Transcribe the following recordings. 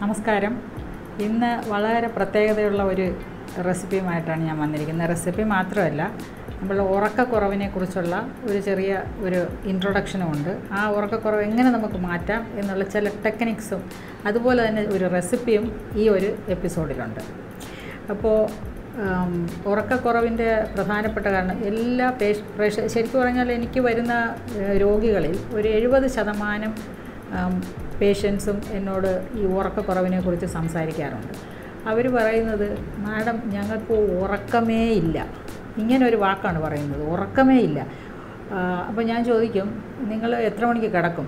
നമസ്കാരം ഇന്ന് വളരെ പ്രത്യേകതയുള്ള ഒരു റെസിപ്പിയുമായിട്ടാണ് ഞാൻ വന്നിരിക്കുന്നത് റെസിപ്പി മാത്രമല്ല നമ്മൾ ഉറക്കക്കുറവിനെ കുറിച്ചുള്ള ഒരു ചെറിയ ഒരു ഇൻട്രൊഡക്ഷനും ഉണ്ട് ആ ഉറക്കക്കുറവ് എങ്ങനെ നമുക്ക് മാറ്റാം എന്നുള്ള ചില ടെക്നിക്സും അതുപോലെ തന്നെ ഒരു റെസിപ്പിയും ഈ ഒരു എപ്പിസോഡിലുണ്ട് അപ്പോൾ ഉം, ഉറക്കക്കുറവിൻ്റെ പ്രധാനപ്പെട്ട കാരണം എല്ലാ പേഷ പ്രേഷ ശരിക്കും പറഞ്ഞാൽ എനിക്ക് വരുന്ന ഏഹ്, രോഗികളിൽ ഒരു എഴുപത് ശതമാനം പേഷ്യൻസും എന്നോട് ഈ ഉറക്കക്കുറവിനെ കുറിച്ച് സംസാരിക്കാറുണ്ട് അവർ പറയുന്നത് മാഡം ഞങ്ങൾക്ക് ഉറക്കമേ ഇല്ല ഇങ്ങനെ ഒരു വാക്കാണ് പറയുന്നത് ഉറക്കമേ ഇല്ല അപ്പോൾ ഞാൻ ചോദിക്കും നിങ്ങൾ എത്ര മണിക്ക് കിടക്കും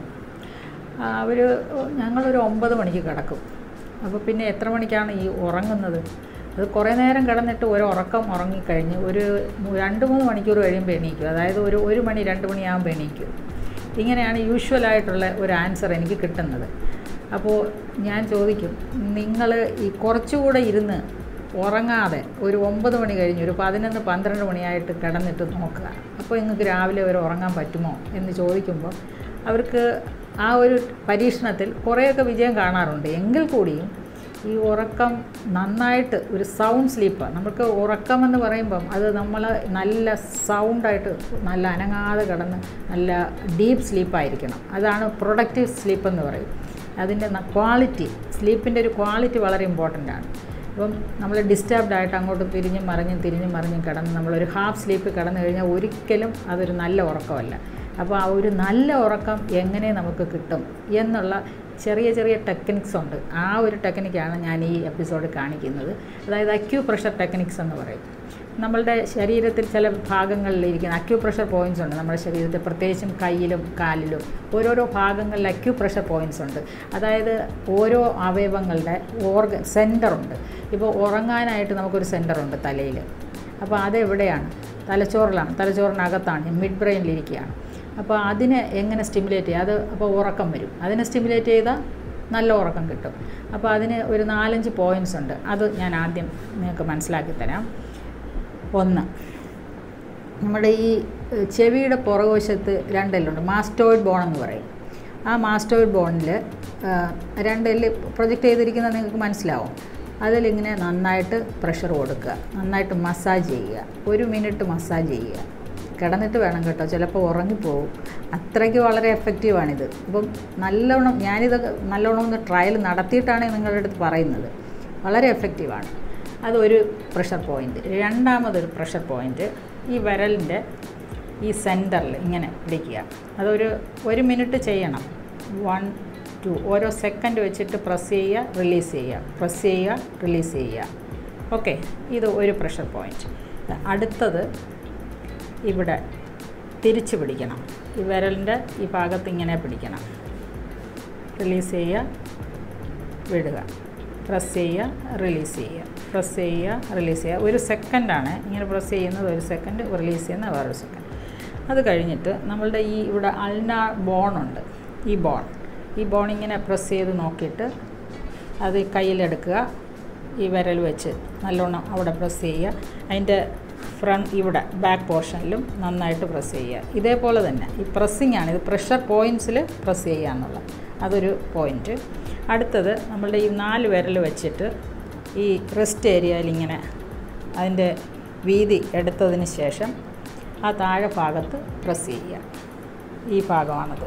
അവർ ഞങ്ങളൊരു ഒമ്പത് മണിക്ക് കിടക്കും അപ്പോൾ പിന്നെ എത്ര മണിക്കാണ് ഈ ഉറങ്ങുന്നത് അത് കുറേ നേരം കിടന്നിട്ട് ഒരു ഉറക്കം ഉറങ്ങിക്കഴിഞ്ഞ് ഒരു മു- രണ്ട് മൂന്ന് മണിക്കൂർ കഴിയുമ്പോൾ എണീക്കും അതായത് ഒരു ഒരു മണി രണ്ട് മണിയാകുമ്പോൾ എണീക്കും ഇങ്ങനെയാണ് യൂഷ്വലായിട്ടുള്ള ഒരു ആൻസർ എനിക്ക് കിട്ടുന്നത് അപ്പോൾ ഞാൻ ചോദിക്കും നിങ്ങൾ ഈ കുറച്ചുകൂടെ ഇരുന്ന് ഉറങ്ങാതെ ഒരു ഒമ്പത് മണി കഴിഞ്ഞ് ഒരു പതിനൊന്ന് പന്ത്രണ്ട് മണിയായിട്ട് കിടന്നിട്ട് നോക്കുക അപ്പോൾ നിങ്ങൾക്ക് രാവിലെ വരെ ഉറങ്ങാൻ പറ്റുമോ എന്ന് ചോദിക്കുമ്പോൾ അവർക്ക് ആ ഒരു പരീക്ഷണത്തിൽ കുറേയൊക്കെ വിജയം കാണാറുണ്ട് എങ്കിൽ കൂടിയും ഈ ഉറക്കം നന്നായിട്ട് ഒരു സൗണ്ട് സ്ലീപ്പ് നമുക്ക് ഉറക്കം എന്ന് പറയുമ്പം അത് നമ്മൾ നല്ല സൗണ്ടായിട്ട് നല്ല അനങ്ങാതെ കിടന്ന് നല്ല ഡീപ്പ് സ്ലീപ്പായിരിക്കണം അതാണ് പ്രൊഡക്റ്റീവ് സ്ലീപ്പ് എന്ന് പറയും അതിൻ്റെ ക്വാളിറ്റി സ്ലീപ്പിൻ്റെ ഒരു ക്വാളിറ്റി വളരെ ഇമ്പോർട്ടൻ്റ് ആണ് അപ്പം നമ്മൾ ഡിസ്റ്റർബ്ഡ് ആയിട്ട് അങ്ങോട്ട് തിരിഞ്ഞും മറിഞ്ഞും തിരിഞ്ഞും മറിഞ്ഞും കിടന്ന് നമ്മളൊരു ഹാഫ് സ്ലീപ്പ് കിടന്നു കഴിഞ്ഞാൽ ഒരിക്കലും അതൊരു നല്ല ഉറക്കമല്ല അപ്പോൾ ആ ഒരു നല്ല ഉറക്കം എങ്ങനെ നമുക്ക് കിട്ടും എന്നുള്ള ചെറിയ ചെറിയ ടെക്നിക്സ് ഉണ്ട് ആ ഒരു ടെക്നിക്കാണ് ഞാൻ ഈ എപ്പിസോഡ് കാണിക്കുന്നത് അതായത് അക്യൂ പ്രഷർ ടെക്നിക്സ് എന്ന് പറയും നമ്മളുടെ ശരീരത്തിൽ ചില ഭാഗങ്ങളിൽ ഇരിക്കുന്ന അക്യൂ പ്രഷർ പോയിൻറ്റ്സ് ഉണ്ട് നമ്മുടെ ശരീരത്തിൽ പ്രത്യേകിച്ചും കയ്യിലും കാലിലും ഓരോരോ ഭാഗങ്ങളിൽ അക്യൂ പ്രഷർ പോയിൻറ്റ്സ് ഉണ്ട് അതായത് ഓരോ അവയവങ്ങളുടെ ഓർഗ സെൻറ്ററുണ്ട് ഇപ്പോൾ ഉറങ്ങാനായിട്ട് നമുക്കൊരു സെൻറ്ററുണ്ട് തലയിൽ അപ്പോൾ അതെവിടെയാണ് തലച്ചോറിലാണ് തലച്ചോറിനകത്താണ് മിഡ് ബ്രെയിനിലിരിക്കുകയാണ് അപ്പോൾ അതിനെ എങ്ങനെ സ്റ്റിമുലേറ്റ് ചെയ്യുക അത് അപ്പോൾ ഉറക്കം വരും അതിനെ സ്റ്റിമുലേറ്റ് ചെയ്താൽ നല്ല ഉറക്കം കിട്ടും അപ്പോൾ അതിന് ഒരു നാലഞ്ച് പോയിൻറ്റ്സ് ഉണ്ട് അത് ഞാൻ ആദ്യം നിങ്ങൾക്ക് മനസ്സിലാക്കി തരാം ഒന്ന് നമ്മുടെ ഈ ഏഹ്, ചെവിയുടെ പുറകുവശത്ത് രണ്ടെല്ലുണ്ട് മാസ്റ്റോയിഡ് ബോൺ എന്ന് പറയും ആ മാസ്റ്റോയിഡ് ബോണിൽ രണ്ടെല്ല് പ്രൊജക്റ്റ് ചെയ്തിരിക്കുന്നത് നിങ്ങൾക്ക് മനസ്സിലാവും അതിലിങ്ങനെ നന്നായിട്ട് പ്രഷർ കൊടുക്കുക നന്നായിട്ട് മസാജ് ചെയ്യുക ഒരു മിനിറ്റ് മസാജ് ചെയ്യുക കിടന്നിട്ട് വേണം കേട്ടോ ചിലപ്പോൾ ഉറങ്ങിപ്പോവും അത്രയ്ക്ക് വളരെ എഫക്റ്റീവാണിത് അപ്പം നല്ലോണം ഞാനിതൊക്കെ നല്ലോണം ഒന്ന് ട്രയൽ നടത്തിയിട്ടാണ് നിങ്ങളുടെ അടുത്ത് പറയുന്നത് വളരെ എഫക്റ്റീവാണ് അതൊരു പ്രഷർ പോയിൻ്റ് രണ്ടാമതൊരു പ്രഷർ പോയിൻ്റ് ഈ വിരലിൻ്റെ ഈ സെൻറ്ററിൽ ഇങ്ങനെ പിടിക്കുക അതൊരു ഒരു മിനിറ്റ് ചെയ്യണം വൺ ടു ഓരോ സെക്കൻഡ് വെച്ചിട്ട് പ്രസ് ചെയ്യുക റിലീസ് ചെയ്യുക പ്രസ് ചെയ്യുക റിലീസ് ചെയ്യുക ഓക്കെ ഇത് ഒരു പ്രഷർ പോയിൻ്റ് അടുത്തത് ഇവിടെ തിരിച്ച് പിടിക്കണം ഈ വിരലിൻ്റെ ഈ ഭാഗത്ത് ഇങ്ങനെ പിടിക്കണം റിലീസ് ചെയ്യുക വിടുക പ്രസ് ചെയ്യുക റിലീസ് ചെയ്യുക പ്രസ് ചെയ്യുക റിലീസ് ചെയ്യുക ഒരു സെക്കൻഡാണ് ഇങ്ങനെ പ്രസ് ചെയ്യുന്നത് ഒരു സെക്കൻഡ് റിലീസ് ചെയ്യുന്നത് വേറൊരു സെക്കൻഡ് അത് കഴിഞ്ഞിട്ട് നമ്മളുടെ ഈ ഇവിടെ അൾന ബോണുണ്ട് ഈ ബോൺ ഈ ബോൺ ഇങ്ങനെ പ്രസ് ചെയ്ത് നോക്കിയിട്ട് അത് കയ്യിലെടുക്കുക ഈ വിരൽ വെച്ച് നല്ലോണം അവിടെ പ്രസ് ചെയ്യുക അതിൻ്റെ ഫ്രണ്ട് ഇവിടെ ബാക്ക് പോർഷനിലും നന്നായിട്ട് പ്രസ് ചെയ്യുക ഇതേപോലെ തന്നെ ഈ പ്രസ്സിങ് ആണ് ഇത് പ്രഷർ പോയിൻറ്റ്സിൽ പ്രസ് ചെയ്യുക എന്നുള്ളത് അതൊരു പോയിൻറ്റ് അടുത്തത് നമ്മളുടെ ഈ നാല് വിരൽ വെച്ചിട്ട് ഈ റെസ്റ്റ് ഏരിയയിൽ ഇങ്ങനെ അതിൻ്റെ വീതി എടുത്തതിന് ശേഷം ആ താഴെ ഭാഗത്ത് പ്രസ് ചെയ്യുക ഈ ഭാഗമാണത്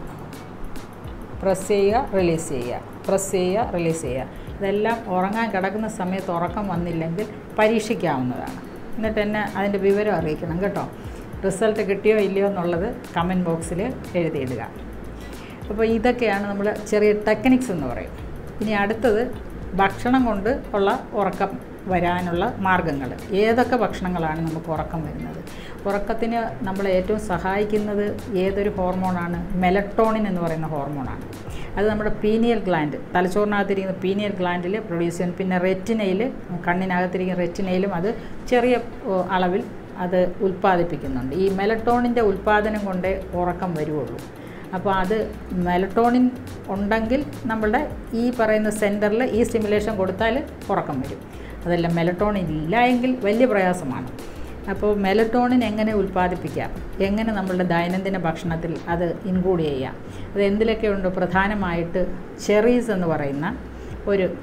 പ്രസ് ചെയ്യുക റിലീസ് ചെയ്യുക പ്രസ് ചെയ്യുക റിലീസ് ചെയ്യുക ഇതെല്ലാം ഉറങ്ങാൻ കിടക്കുന്ന സമയത്ത് ഉറക്കം വന്നില്ലെങ്കിൽ പരീക്ഷിക്കാവുന്നതാണ് എന്നിട്ട് എന്നെ അതിൻ്റെ വിവരം അറിയിക്കണം കേട്ടോ റിസൾട്ട് കിട്ടിയോ ഇല്ലയോ എന്നുള്ളത് കമൻറ്റ് ബോക്സിൽ എഴുതിയിടുക അപ്പോൾ ഇതൊക്കെയാണ് നമ്മൾ ചെറിയ ടെക്നിക്സ് എന്ന് പറയും ഇനി അടുത്തത് ഭക്ഷണം കൊണ്ട് ഉള്ള ഉറക്കം വരാനുള്ള മാർഗങ്ങൾ ഏതൊക്കെ ഭക്ഷണങ്ങളാണ് നമുക്ക് ഉറക്കം വരുന്നത് ഉറക്കത്തിന് നമ്മളെ ഏറ്റവും സഹായിക്കുന്നത് ഏതൊരു ഹോർമോണാണ് മെലട്ടോണിൻ എന്ന് പറയുന്ന ഹോർമോണാണ് അത് നമ്മുടെ പീനിയൽ ഗ്ലാൻഡ് തലച്ചോറിനകത്തിരിക്കുന്ന പീനിയൽ ഗ്ലാൻഡിൽ പ്രൊഡ്യൂസ് ചെയ്യുന്നു പിന്നെ റെറ്റിനയിൽ കണ്ണിനകത്തിരിക്കുന്ന റെറ്റിനയിലും അത് ചെറിയ ഓ, അളവിൽ അത് ഉൽപ്പാദിപ്പിക്കുന്നുണ്ട് ഈ മെലട്ടോണിൻ്റെ ഉൽപ്പാദനം കൊണ്ടേ ഉറക്കം വരുവുള്ളൂ അപ്പോൾ അത് മെലട്ടോണിൻ ഉണ്ടെങ്കിൽ നമ്മളുടെ ഈ പറയുന്ന സെൻറ്ററിൽ ഈ സ്റ്റിമുലേഷൻ കൊടുത്താൽ ഉറക്കം വരും അതല്ല മെലട്ടോണിൻ ഇല്ല എങ്കിൽ വലിയ പ്രയാസമാണ് അപ്പോൾ മെലട്ടോണിൻ എങ്ങനെ ഉൽപ്പാദിപ്പിക്കാം എങ്ങനെ നമ്മളുടെ ദൈനംദിന ഭക്ഷണത്തിൽ അത് ഇൻക്ലൂഡ് ചെയ്യാം അത് എന്തിലൊക്കെ ഉണ്ട് പ്രധാനമായിട്ട് ചെറീസ് എന്ന് പറയുന്ന ഒരു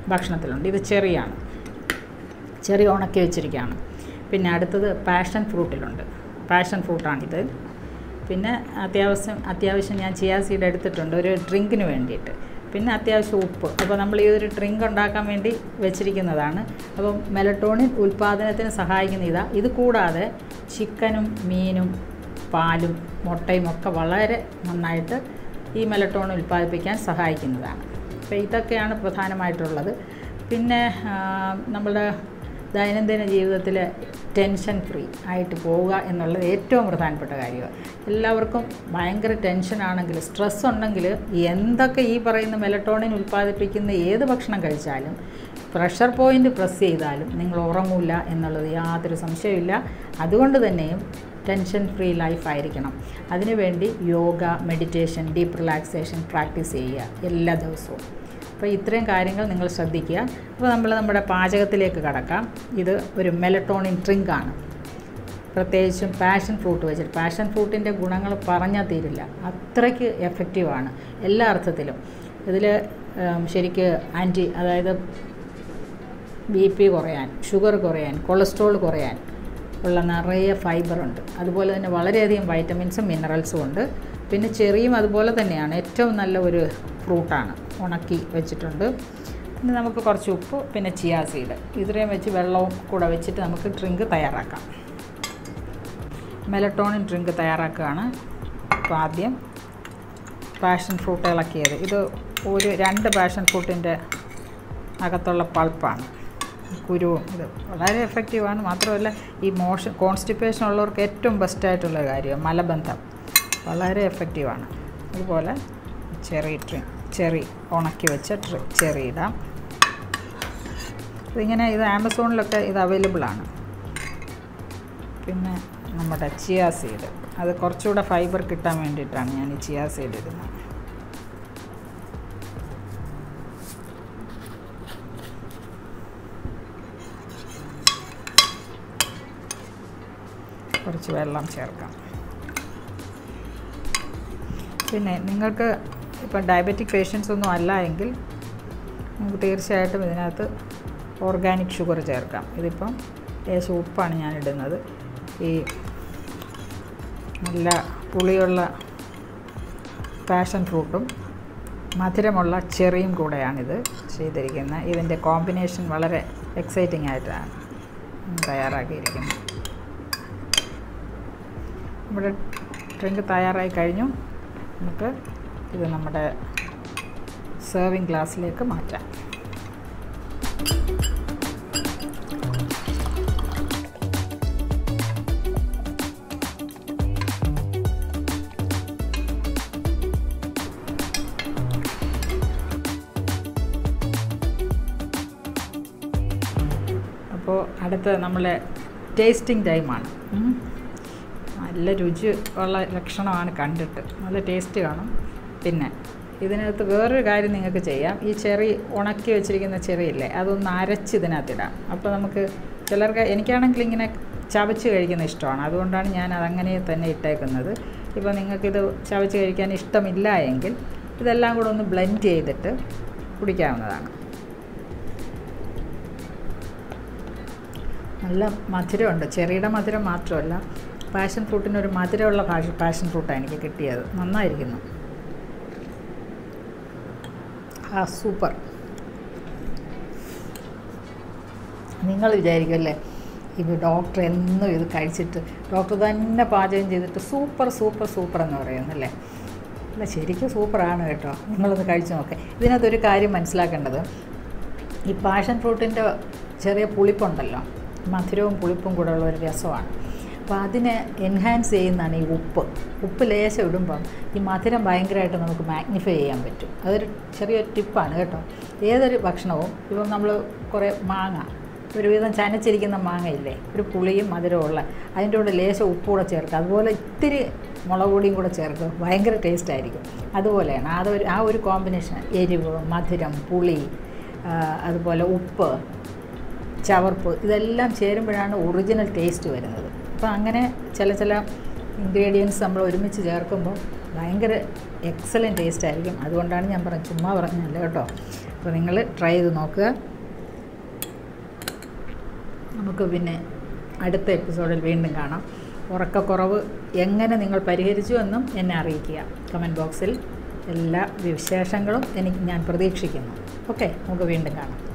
ഭക്ഷണത്തിലുണ്ട് ഇത് ചെറിയാണ് ചെറിയ ഉണക്കി വെച്ചിരിക്കുകയാണ് പിന്നെ അടുത്തത് പാഷൻ ഫ്രൂട്ടിലുണ്ട് പാഷൻ ഫ്രൂട്ടാണിത് പിന്നെ അത്യാവശ്യം അത്യാവശ്യം ഞാൻ ചിയാ സീഡ് എടുത്തിട്ടുണ്ട് ഒരു ഡ്രിങ്കിന് വേണ്ടിയിട്ട് പിന്നെ അത്യാവശ്യം ഉപ്പ് അപ്പോൾ നമ്മൾ ഈ ഒരു ഡ്രിങ്ക് ഉണ്ടാക്കാൻ വേണ്ടി വെച്ചിരിക്കുന്നതാണ് അപ്പം മെലട്ടോണിൻ ഉൽപ്പാദനത്തിന് സഹായിക്കുന്ന ഇതാ ഇത് കൂടാതെ ചിക്കനും മീനും പാലും മുട്ടയും ഒക്കെ വളരെ നന്നായിട്ട് ഈ മെലട്ടോൺ ഉൽപ്പാദിപ്പിക്കാൻ സഹായിക്കുന്നതാണ് അപ്പോൾ ഇതൊക്കെയാണ് പ്രധാനമായിട്ടുള്ളത് പിന്നെ ആ, നമ്മുടെ ദൈനംദിന ജീവിതത്തിൽ ടെൻഷൻ ഫ്രീ ആയിട്ട് പോവുക എന്നുള്ളത് ഏറ്റവും പ്രധാനപ്പെട്ട കാര്യമാണ് എല്ലാവർക്കും ഭയങ്കര ടെൻഷനാണെങ്കിൽ സ്ട്രെസ് ഉണ്ടെങ്കിൽ എന്തൊക്കെ ഈ പറയുന്ന മെലട്ടോണിൻ ഉൽപ്പാദിപ്പിക്കുന്ന ഏത് ഭക്ഷണം കഴിച്ചാലും പ്രഷർ പോയിൻ്റ് പ്രസ് ചെയ്താലും നിങ്ങൾ ഉറങ്ങില്ല എന്നുള്ളത് യാതൊരു സംശയമില്ല അതുകൊണ്ട് തന്നെയും ടെൻഷൻ ഫ്രീ ലൈഫ് ആയിരിക്കണം അതിനുവേണ്ടി yoga meditation deep relaxation practice ചെയ്യുക എല്ലാ ദിവസവും അപ്പോൾ ഇത്രയും കാര്യങ്ങൾ നിങ്ങൾ ശ്രദ്ധിക്കുക അപ്പോൾ നമ്മൾ നമ്മുടെ പാചകത്തിലേക്ക് കടക്കാം ഇത് ഒരു മെലട്ടോണിൻ ഡ്രിങ്കാണ് പ്രത്യേകിച്ചും പാഷൻ ഫ്രൂട്ട് വെച്ചിട്ട് പാഷൻ ഫ്രൂട്ടിൻ്റെ ഗുണങ്ങൾ പറഞ്ഞാൽ തീരില്ല അത്രയ്ക്ക് എഫക്റ്റീവാണ് എല്ലാ അർത്ഥത്തിലും ഇതിൽ ശരിക്ക് ആൻറ്റി അതായത് ബി പി കുറയാൻ ഷുഗർ കുറയാൻ കൊളസ്ട്രോൾ കുറയാൻ ഉള്ള നിറയെ ഫൈബറുണ്ട് അതുപോലെ തന്നെ വളരെയധികം വൈറ്റമിൻസും മിനറൽസും ഉണ്ട് പിന്നെ ചെറിയും അതുപോലെ തന്നെയാണ് ഏറ്റവും നല്ല ഒരു ഫ്രൂട്ടാണ് ഉണക്കി വെച്ചിട്ടുണ്ട് പിന്നെ നമുക്ക് കുറച്ച് ഉപ്പ് പിന്നെ ചിയാ സീഡ് ഇത്രയും വെച്ച് വെള്ളവും കൂടെ വെച്ചിട്ട് നമുക്ക് ഡ്രിങ്ക് തയ്യാറാക്കാം മെലട്ടോണിൻ ഡ്രിങ്ക് തയ്യാറാക്കുകയാണ് അപ്പോൾ ആദ്യം പാഷൻ ഫ്രൂട്ട് ഇളക്കിയത് ഇത് ഒരു രണ്ട് പാഷൻ ഫ്രൂട്ടിൻ്റെ അകത്തുള്ള പൾപ്പാണ് കുരുവും ഇത് വളരെ എഫക്റ്റീവാണ് മാത്രമല്ല ഈ മോഷൻ കോൺസ്റ്റിപ്പേഷൻ ഉള്ളവർക്ക് ഏറ്റവും ബെസ്റ്റായിട്ടുള്ള കാര്യം മലബന്ധം വളരെ എഫക്റ്റീവാണ് അതുപോലെ ചെറി ട്രി ചെറി ഉണക്കി വെച്ച ട്രി ചെറി ഇടാം ഇതിങ്ങനെ ഇത് ആമസോണിലൊക്കെ ഇത് അവൈലബിൾ ആണ് പിന്നെ നമ്മുടെ ചിയാ സീഡ് അത് കുറച്ചുകൂടെ ഫൈബർ കിട്ടാൻ വേണ്ടിയിട്ടാണ് ഞാൻ ഈ ചിയാ സീഡ് ഇടുന്നത് കുറച്ച് വെള്ളം ചേർക്കാം പിന്നെ നിങ്ങൾക്ക് ഇപ്പം ഡയബറ്റിക് പേഷ്യൻസ് ഒന്നും അല്ല എങ്കിൽ നമുക്ക് തീർച്ചയായിട്ടും ഇതിനകത്ത് ഓർഗാനിക് ഷുഗർ ചേർക്കാം ഇതിപ്പം ലേശം ഉപ്പാണ് ഞാൻ ഇടുന്നത് ഈ നല്ല പുളിയുള്ള പാഷൻ ഫ്രൂട്ടും മധുരമുള്ള ചെറിയും കൂടെയാണിത് ചെയ്തിരിക്കുന്നത് ഇതിൻ്റെ കോമ്പിനേഷൻ വളരെ എക്സൈറ്റിംഗ് ആയിട്ടാണ് തയ്യാറാക്കിയിരിക്കുന്നത് നമ്മുടെ ഡ്രിങ്ക് തയ്യാറായി കഴിഞ്ഞു നമുക്ക് ഇത് നമ്മുടെ സെർവിങ് ഗ്ലാസ്സിലേക്ക് മാറ്റാം അപ്പോൾ അടുത്ത നമ്മളെ ടേസ്റ്റിംഗ് ടൈമാണ് ഉം. നല്ല രുചി ഉള്ള ലക്ഷണമാണ് കണ്ടിട്ട് നല്ല ടേസ്റ്റ് കാണും പിന്നെ ഇതിനകത്ത് വേറൊരു കാര്യം നിങ്ങൾക്ക് ചെയ്യാം ഈ ചെറി ഉണക്കി വെച്ചിരിക്കുന്ന ചെറിയില്ലേ അതൊന്ന് അരച്ച് ഇതിനകത്തിടാം അപ്പോൾ നമുക്ക് ചിലർക്ക് എനിക്കാണെങ്കിൽ ഇങ്ങനെ ചവച്ച് കഴിക്കുന്ന ഇഷ്ടമാണ് അതുകൊണ്ടാണ് ഞാൻ അതങ്ങനെ തന്നെ ഇട്ടേക്കുന്നത് ഇപ്പോൾ നിങ്ങൾക്കിത് ചവച്ച് കഴിക്കാൻ ഇഷ്ടമില്ല എങ്കിൽ ഇതെല്ലാം കൂടെ ഒന്ന് ബ്ലെൻഡ് ചെയ്തിട്ട് കുടിക്കാവുന്നതാണ് നല്ല മധുരമുണ്ട് ചെറിയുടെ മധുരം മാത്രമല്ല പാഷൻ ഫ്രൂട്ടിന് ഒരു മധുരമുള്ള പാഷ പാഷൻ ഫ്രൂട്ടാണ് എനിക്ക് കിട്ടിയത് നന്നായിരിക്കുന്നു ആ സൂപ്പർ നിങ്ങൾ വിചാരിക്കുമല്ലേ ഇത് ഡോക്ടർ എന്നും ഇത് കഴിച്ചിട്ട് ഡോക്ടർ തന്നെ പാചകം ചെയ്തിട്ട് സൂപ്പർ സൂപ്പർ സൂപ്പർ എന്ന് പറയുന്നല്ലേ അല്ല ശരിക്കും സൂപ്പറാണ് കേട്ടോ നിങ്ങളൊന്ന് കഴിച്ചു നോക്കേ ഇതിനകത്തൊരു കാര്യം മനസ്സിലാക്കേണ്ടത് ഈ പാഷൻ ഫ്രൂട്ടിൻ്റെ ചെറിയ പുളിപ്പുണ്ടല്ലോ മധുരവും പുളിപ്പും കൂടെ ഉള്ള ഒരു രസമാണ് അപ്പോൾ അതിനെ എൻഹാൻസ് ചെയ്യുന്നതാണ് ഈ ഉപ്പ് ഉപ്പ് ലേശം ഇടുമ്പം ഈ മധുരം ഭയങ്കരമായിട്ട് നമുക്ക് മാഗ്നിഫൈ ചെയ്യാൻ പറ്റും അതൊരു ചെറിയൊരു ടിപ്പാണ് കേട്ടോ ഏതൊരു ഭക്ഷണവും ഇപ്പം നമ്മൾ കുറേ മാങ്ങ ഒരുവിധം ചനച്ചിരിക്കുന്ന മാങ്ങയില്ലേ ഒരു പുളിയും മധുരവും ഉള്ള അതിൻ്റെ കൂടെ ലേശം ഉപ്പ് കൂടെ ചേർക്കുക അതുപോലെ ഇത്തിരി മുളക് പൊടിയും കൂടെ ചേർക്കുക ഭയങ്കര ടേസ്റ്റ് ആയിരിക്കും അതുപോലെയാണ് അതൊരു ആ ഒരു കോമ്പിനേഷൻ എരിവ് മധുരം പുളി ആ, അതുപോലെ ഉപ്പ് ചവർപ്പ് ഇതെല്ലാം ചേരുമ്പോഴാണ് ഒറിജിനൽ ടേസ്റ്റ് വരുന്നത് അപ്പോൾ അങ്ങനെ ചില ചില ഇൻഗ്രീഡിയൻസ് നമ്മൾ ഒരുമിച്ച് ചേർക്കുമ്പോൾ ഭയങ്കര എക്സലൻറ്റ് ടേസ്റ്റ് ആയിരിക്കും അതുകൊണ്ടാണ് ഞാൻ പറഞ്ഞത് ചുമ്മാ പറഞ്ഞല്ല കേട്ടോ അപ്പോൾ നിങ്ങൾ ട്രൈ ചെയ്ത് നോക്കുക നമുക്ക് പിന്നെ അടുത്ത എപ്പിസോഡിൽ വീണ്ടും കാണാം ഉറക്കക്കുറവ് എങ്ങനെ നിങ്ങൾ പരിഹരിച്ചു എന്നും എന്നെ അറിയിക്കുക കമൻറ്റ് ബോക്സിൽ എല്ലാ വിശേഷങ്ങളും എനിക്ക് ഞാൻ പ്രതീക്ഷിക്കുന്നു ഓക്കെ നമുക്ക് വീണ്ടും കാണാം